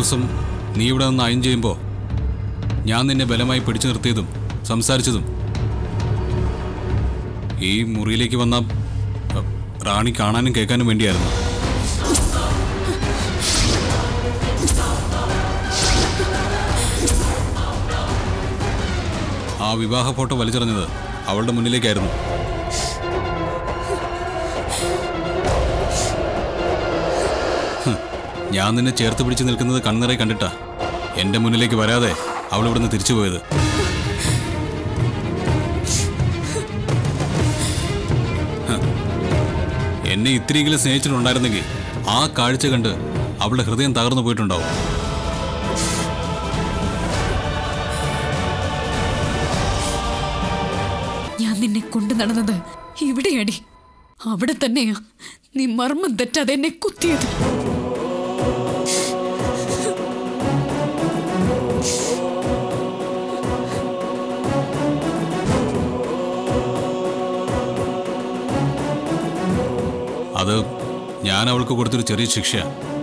ദിവസം നീ ഇവിടെ നിന്ന് അയൻ ചെയ്യുമ്പോൾ ഞാൻ നിന്നെ ബലമായി പിടിച്ചു നിർത്തിയതും സംസാരിച്ചതും ഈ മുറിയിലേക്ക് വന്ന അ, റാണി കാണാനും കേൾക്കാനും വേണ്ടിയായിരുന്നു ആ വിവാഹ ഫോട്ടോ വലിച്ചെറിഞ്ഞത് അവളുടെ മുന്നിലേക്കായിരുന്നു ഹ്, ഞാൻ നിന്നെ ചേർത്ത് പിടിച്ച് നിൽക്കുന്നത് കണ്ണുനിറയെ കണ്ടിട്ടാ എന്റെ മുന്നിലേക്ക് വരാതെ അവൾ ഇവിടുന്ന് തിരിച്ചു പോയത് ഹ്, എന്നെ ഇത്തിരിയെങ്കിലും സ്നേഹിച്ചിട്ടുണ്ടായിരുന്നെങ്കിൽ ആ കാഴ്ച കണ്ട് അവളുടെ ഹൃദയം തകർന്നു പോയിട്ടുണ്ടാവും ഞാൻ നിന്നെ കൊണ്ടു നടന്നത് ഇവിടെയടി അവിടെ തന്നെയാ നീ മർമ്മം തെറ്റാതെ എന്നെ കുത്തിയത് അത് ഞാൻ അവൾക്ക് കൊടുത്തൊരു ചെറിയ ശിക്ഷ